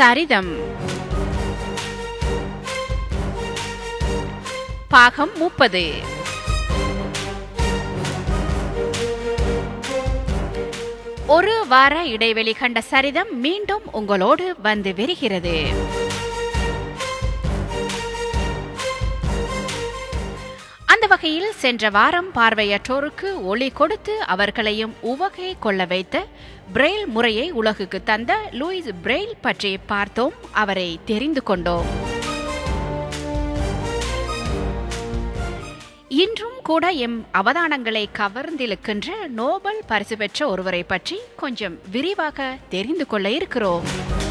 சரிதம் பாகம் முப்பது ஒரு வார இடைவெளி கண்ட சரிதம் மீண்டும் உங்களோடு வந்து விரிகிறது அந்த வகையில் சென்ற வாரம் பார்வையற்றோருக்கு ஒளி கொடுத்து அவர்களையும் உவகை கொள்ள வைத்த பிரெயில் முறையை உலகுக்கு தந்த லூயிஸ் பிரெயில் பற்றி பார்த்தோம் அவரை தெரிந்து கொண்டோம் இன்றும் கூட எம் அவதானங்களை கவர்ந்திழுக்கின்ற நோபல் பரிசு பெற்ற ஒருவரை பற்றி கொஞ்சம் விரிவாக தெரிந்து கொள்ள இருக்கிறோம்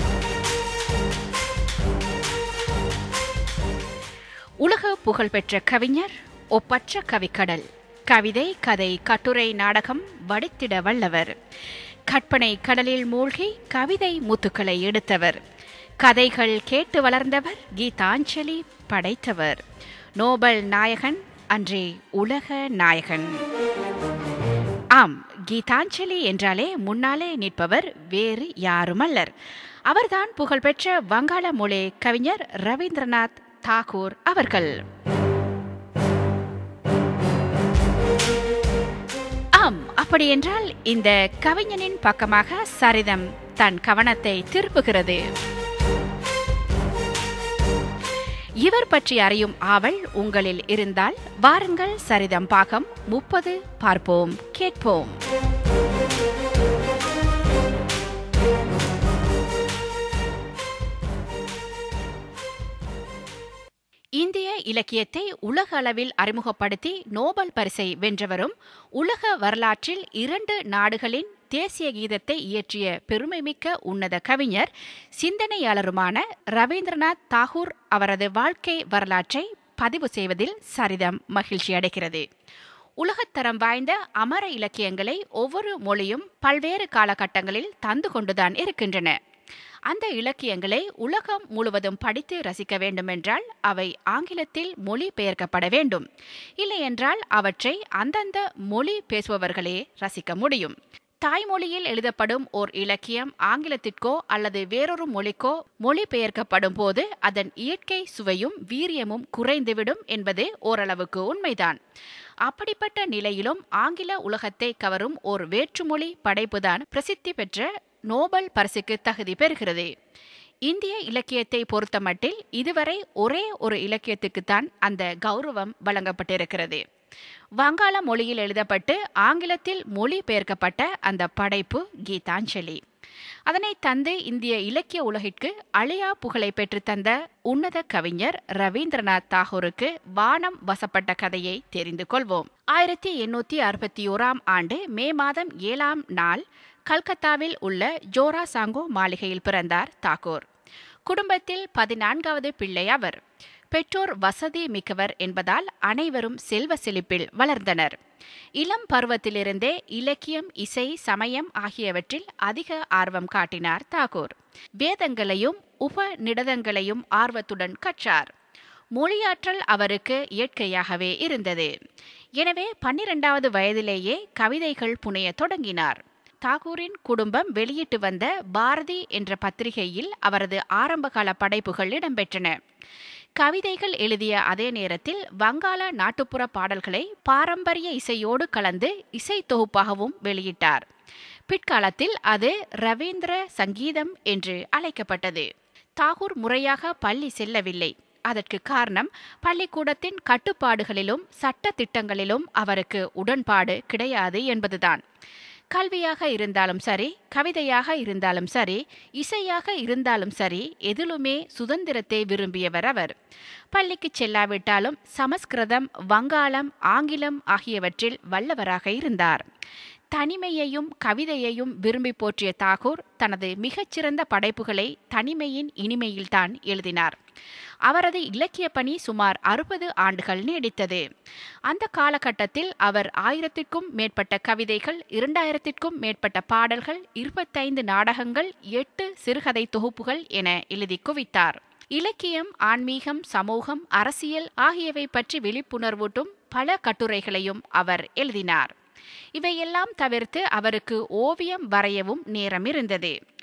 உலக புகழ்பெற்ற கவிஞர் ஒப்பற்ற கவிக்கடல் கவிதை கதை கட்டுரை நாடகம் வடித்திட வல்லவர் கற்பனை கடலில் மூழ்கி கவிதை முத்துக்களை எடுத்தவர் கதைகள் கேட்டு வளர்ந்தவர் கீதாஞ்சலி படைத்தவர் நோபல் நாயகன் அன்றே உலக நாயகன் ஆம் கீதாஞ்சலி என்றாலே முன்னாலே நிற்பவர் வேறு யாருமல்லர் அவர்தான் புகழ்பெற்ற வங்காள மொழி கவிஞர் ரவீந்திரநாத் தாகூர் அவர்கள் ஆம் அப்படியென்றால் இந்த கவிஞனின் பக்கமாக சரிதம் தன் கவனத்தை திருப்புகிறது இவர் பற்றி அறியும் ஆவல் உங்களில் இருந்தால் வாருங்கள் சரிதம் பாகம் முப்பது பார்ப்போம் கேட்போம் இந்திய இலக்கியத்தை உலக அளவில் அறிமுகப்படுத்தி நோபல் பரிசை வென்றவரும் உலக வரலாற்றில் இரண்டு நாடுகளின் தேசிய கீதத்தை இயற்றிய பெருமைமிக்க உன்னத கவிஞர் சிந்தனையாளருமான ரவீந்திரநாத் தாகூர் அவரது வாழ்க்கை வரலாற்றை பதிவு செய்வதில் சரிதம் மகிழ்ச்சி அடைகிறது உலகத்தரம் வாய்ந்த அமர இலக்கியங்களை ஒவ்வொரு மொழியும் பல்வேறு காலகட்டங்களில் தந்து கொண்டுதான் இருக்கின்றன அந்த இலக்கியங்களை உலகம் முழுவதும் படித்து ரசிக்க வேண்டுமென்றால் அவை ஆங்கிலத்தில் மொழி பெயர்க்கப்பட வேண்டும் இல்லையென்றால் அவற்றை அந்தந்த மொழி பேசுபவர்களே ரசிக்க முடியும் தாய்மொழியில் எழுதப்படும் ஓர் இலக்கியம் ஆங்கிலத்திற்கோ அல்லது வேறொரு மொழிக்கோ மொழி பெயர்க்கப்படும் போது அதன் இயற்கை சுவையும் வீரியமும் குறைந்துவிடும் என்பது ஓரளவுக்கு உண்மைதான் அப்படிப்பட்ட நிலையிலும் ஆங்கில உலகத்தை கவரும் ஓர் வேற்றுமொழி படைப்புதான் பிரசித்தி பெற்ற நோபல் பரிசுக்கு தகுதி பெறுகிறது இந்திய இலக்கியத்தை பொறுத்தமட்டில் இதுவரை ஒரே ஒரு இலக்கியத்துக்குத்தான் அந்த கௌரவம் வழங்கப்பட்டிருக்கிறது வங்காள மொழியில் எழுதப்பட்டு ஆங்கிலத்தில் மொழி பெயர்க்கப்பட்ட அந்த படைப்பு கீதாஞ்சலி அதனை தந்து இந்திய இலக்கிய உலகிற்கு அழியா புகழை பெற்று தந்த உன்னத கவிஞர் ரவீந்திரநாத் தாகூருக்கு வானம் வசப்பட்ட கதையை தெரிந்து கொள்வோம் ஆயிரத்தி எண்ணூத்தி அறுபத்தி ஓராம் ஆண்டு மே மாதம் ஏழாம் நாள் கல்கத்தாவில் உள்ள ஜோரா சாங்கோ மாளிகையில் பிறந்தார் தாகூர் குடும்பத்தில் பதினான்காவது பிள்ளை அவர் பெற்றோர் வசதி மிக்கவர் என்பதால் அனைவரும் செல்வ செழிப்பில் வளர்ந்தனர் இளம் பருவத்திலிருந்தே இலக்கியம் இசை சமயம் ஆகியவற்றில் அதிக ஆர்வம் காட்டினார் தாகூர் வேதங்களையும் உபநிடதங்களையும் ஆர்வத்துடன் கற்றார் மொழியாற்றல் அவருக்கு இயற்கையாகவே இருந்தது எனவே பன்னிரெண்டாவது வயதிலேயே கவிதைகள் புனைய தொடங்கினார் தாகூரின் குடும்பம் வெளியிட்டு வந்த பாரதி என்ற பத்திரிகையில் அவரது ஆரம்பகால படைப்புகள் இடம்பெற்றன கவிதைகள் எழுதிய அதே நேரத்தில் வங்காள நாட்டுப்புற பாடல்களை பாரம்பரிய இசையோடு கலந்து இசை தொகுப்பாகவும் வெளியிட்டார் பிற்காலத்தில் அது ரவீந்திர சங்கீதம் என்று அழைக்கப்பட்டது தாகூர் முறையாக பள்ளி செல்லவில்லை அதற்கு காரணம் பள்ளிக்கூடத்தின் கட்டுப்பாடுகளிலும் சட்ட திட்டங்களிலும் அவருக்கு உடன்பாடு கிடையாது என்பதுதான் கல்வியாக இருந்தாலும் சரி கவிதையாக இருந்தாலும் சரி இசையாக இருந்தாலும் சரி எதிலுமே சுதந்திரத்தை விரும்பியவர் அவர் பள்ளிக்கு செல்லாவிட்டாலும் சமஸ்கிருதம் வங்காளம் ஆங்கிலம் ஆகியவற்றில் வல்லவராக இருந்தார் தனிமையையும் கவிதையையும் விரும்பி போற்றிய தாகூர் தனது மிகச்சிறந்த படைப்புகளை தனிமையின் இனிமையில்தான் எழுதினார் அவரது இலக்கிய பணி சுமார் அறுபது ஆண்டுகள் நீடித்தது அந்த காலகட்டத்தில் அவர் ஆயிரத்திற்கும் மேற்பட்ட கவிதைகள் இரண்டாயிரத்திற்கும் மேற்பட்ட பாடல்கள் இருபத்தைந்து நாடகங்கள் எட்டு சிறுகதை தொகுப்புகள் என எழுதி குவித்தார் இலக்கியம் ஆன்மீகம் சமூகம் அரசியல் ஆகியவை பற்றி விழிப்புணர்வூட்டும் பல கட்டுரைகளையும் அவர் எழுதினார் இவையெல்லாம் தவிர்த்து அவருக்கு ஓவியம் வரையவும் நேரம் இருந்தது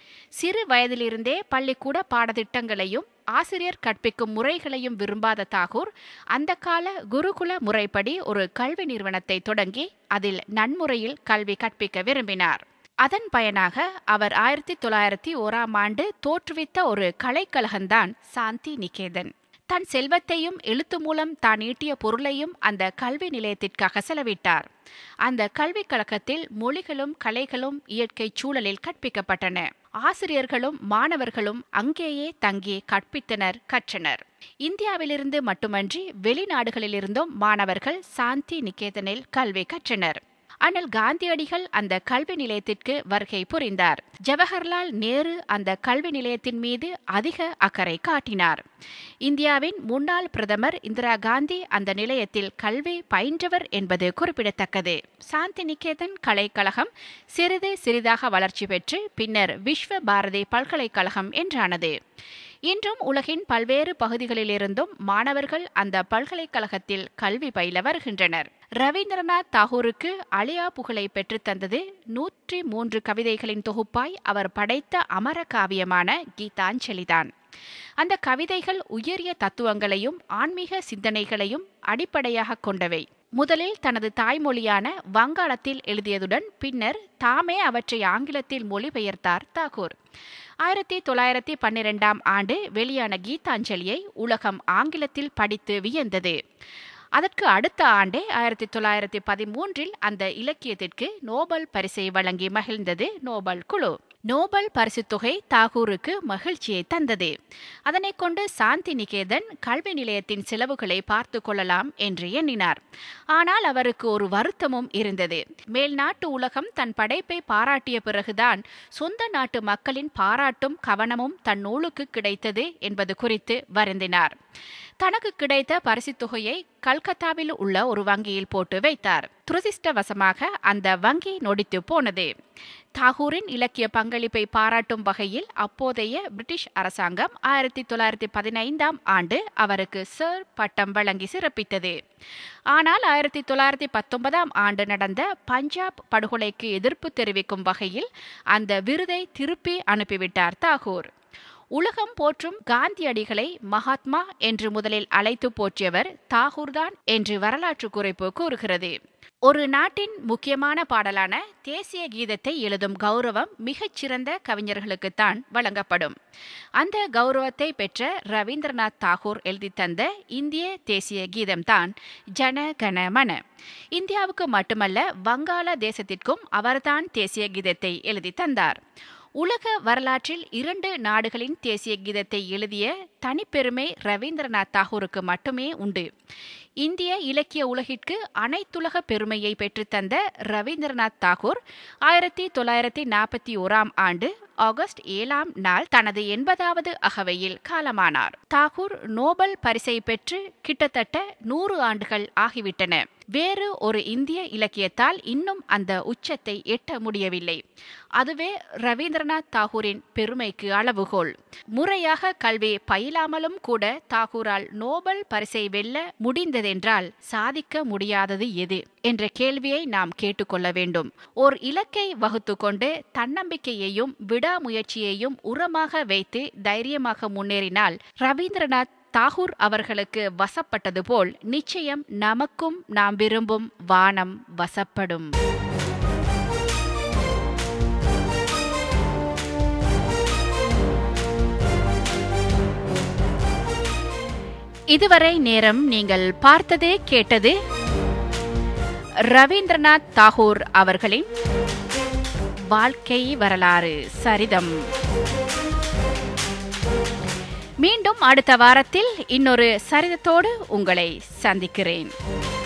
சிறு வயதிலிருந்தே பள்ளிக்கூட பாடத்திட்டங்களையும் ஆசிரியர் கற்பிக்கும் முறைகளையும் விரும்பாத தாகூர் அந்த கால குருகுல முறைப்படி ஒரு கல்வி நிறுவனத்தை தொடங்கி அதில் நன்முறையில் கல்வி கற்பிக்க விரும்பினார் அதன் பயனாக அவர் ஆயிரத்தி தொள்ளாயிரத்தி ஓராம் ஆண்டு தோற்றுவித்த ஒரு கலைக்கழகம்தான் சாந்தி நிகேதன் தன் செல்வத்தையும் எழுத்து மூலம் தான் ஈட்டிய பொருளையும் அந்த கல்வி நிலையத்திற்காக செலவிட்டார் அந்த கல்விக் கழகத்தில் மொழிகளும் கலைகளும் இயற்கை சூழலில் கற்பிக்கப்பட்டன ஆசிரியர்களும் மாணவர்களும் அங்கேயே தங்கி கற்பித்தனர் கற்றனர் இந்தியாவிலிருந்து மட்டுமன்றி வெளிநாடுகளிலிருந்தும் மாணவர்கள் சாந்தி நிகேதனில் கல்வி கற்றனர் அண்ணல் காந்தியடிகள் அந்த கல்வி நிலையத்திற்கு வருகை புரிந்தார் ஜவஹர்லால் நேரு அந்த கல்வி நிலையத்தின் மீது அதிக அக்கறை காட்டினார் இந்தியாவின் முன்னாள் பிரதமர் இந்திரா காந்தி அந்த நிலையத்தில் கல்வி பயின்றவர் என்பது குறிப்பிடத்தக்கது சாந்தி நிகேதன் கலைக்கழகம் சிறிது சிறிதாக வளர்ச்சி பெற்று பின்னர் விஸ்வ பாரதி பல்கலைக்கழகம் என்றானது இன்றும் உலகின் பல்வேறு பகுதிகளிலிருந்தும் மாணவர்கள் அந்த பல்கலைக்கழகத்தில் கல்வி பயில வருகின்றனர் ரவீந்திரநாத் தாகூருக்கு அழியா புகழை பெற்றுத்தந்தது நூற்றி மூன்று கவிதைகளின் தொகுப்பாய் அவர் படைத்த அமர காவியமான கீதாஞ்சலிதான் அந்த கவிதைகள் உயரிய தத்துவங்களையும் ஆன்மீக சிந்தனைகளையும் அடிப்படையாக கொண்டவை முதலில் தனது தாய்மொழியான வங்காளத்தில் எழுதியதுடன் பின்னர் தாமே அவற்றை ஆங்கிலத்தில் மொழிபெயர்த்தார் தாகூர் ஆயிரத்தி தொள்ளாயிரத்தி பன்னிரெண்டாம் ஆண்டு வெளியான கீதாஞ்சலியை உலகம் ஆங்கிலத்தில் படித்து வியந்தது அதற்கு அடுத்த ஆண்டே ஆயிரத்தி தொள்ளாயிரத்தி பதிமூன்றில் அந்த இலக்கியத்திற்கு நோபல் பரிசை வழங்கி மகிழ்ந்தது நோபல் குழு நோபல் பரிசுத் தொகை தாகூருக்கு மகிழ்ச்சியை தந்தது அதனை கொண்டு சாந்தி நிகேதன் கல்வி நிலையத்தின் செலவுகளை பார்த்து கொள்ளலாம் என்று எண்ணினார் ஆனால் அவருக்கு ஒரு வருத்தமும் இருந்தது மேல்நாட்டு உலகம் தன் படைப்பை பாராட்டிய பிறகுதான் சொந்த நாட்டு மக்களின் பாராட்டும் கவனமும் தன் நூலுக்கு கிடைத்தது என்பது குறித்து வருந்தினார் தனக்கு கிடைத்த பரிசுத் தொகையை கல்கத்தாவில் உள்ள ஒரு வங்கியில் போட்டு வைத்தார் துரதிர்ஷ்டவசமாக அந்த வங்கி நொடித்து போனது தாகூரின் இலக்கிய பங்களிப்பை பாராட்டும் வகையில் அப்போதைய பிரிட்டிஷ் அரசாங்கம் ஆயிரத்தி தொள்ளாயிரத்தி பதினைந்தாம் ஆண்டு அவருக்கு சர் பட்டம் வழங்கி சிறப்பித்தது ஆனால் ஆயிரத்தி தொள்ளாயிரத்தி பத்தொன்பதாம் ஆண்டு நடந்த பஞ்சாப் படுகொலைக்கு எதிர்ப்பு தெரிவிக்கும் வகையில் அந்த விருதை திருப்பி அனுப்பிவிட்டார் தாகூர் உலகம் போற்றும் காந்தியடிகளை மகாத்மா என்று முதலில் அழைத்து போற்றியவர் தாகூர்தான் என்று வரலாற்று குறிப்பு கூறுகிறது ஒரு நாட்டின் முக்கியமான பாடலான தேசிய கீதத்தை எழுதும் கௌரவம் மிகச்சிறந்த கவிஞர்களுக்குத்தான் வழங்கப்படும் அந்த கௌரவத்தை பெற்ற ரவீந்திரநாத் தாகூர் எழுதி தந்த இந்திய தேசிய கீதம்தான் ஜன கண மன இந்தியாவுக்கு மட்டுமல்ல வங்காள தேசத்திற்கும் அவர்தான் தேசிய கீதத்தை எழுதி தந்தார் உலக வரலாற்றில் இரண்டு நாடுகளின் தேசிய கீதத்தை எழுதிய தனிப்பெருமை ரவீந்திரநாத் தாகூருக்கு மட்டுமே உண்டு இந்திய இலக்கிய உலகிற்கு அனைத்துலக பெருமையை பெற்றுத்தந்த ரவீந்திரநாத் தாகூர் ஆயிரத்தி தொள்ளாயிரத்தி நாற்பத்தி ஓராம் ஆண்டு ஆகஸ்ட் ஏழாம் நாள் தனது எண்பதாவது அகவையில் காலமானார் தாகூர் நோபல் பரிசை பெற்று கிட்டத்தட்ட நூறு ஆண்டுகள் ஆகிவிட்டன வேறு ஒரு இந்திய இலக்கியத்தால் இன்னும் அந்த உச்சத்தை எட்ட முடியவில்லை அதுவே ரவீந்திரநாத் தாகூரின் பெருமைக்கு அளவுகோல் முறையாக கல்வி பயிலாமலும் கூட தாகூரால் நோபல் பரிசை வெல்ல முடிந்ததென்றால் சாதிக்க முடியாதது எது என்ற கேள்வியை நாம் கேட்டுக்கொள்ள வேண்டும் ஓர் இலக்கை வகுத்து கொண்டு தன்னம்பிக்கையையும் விடாமுயற்சியையும் உரமாக வைத்து தைரியமாக முன்னேறினால் ரவீந்திரநாத் தாகூர் அவர்களுக்கு வசப்பட்டது போல் நிச்சயம் நமக்கும் நாம் விரும்பும் வானம் வசப்படும் இதுவரை நேரம் நீங்கள் பார்த்தது கேட்டது ரவீந்திரநாத் தாகூர் அவர்களின் வாழ்க்கை வரலாறு சரிதம் மீண்டும் அடுத்த வாரத்தில் இன்னொரு சரிதத்தோடு உங்களை சந்திக்கிறேன்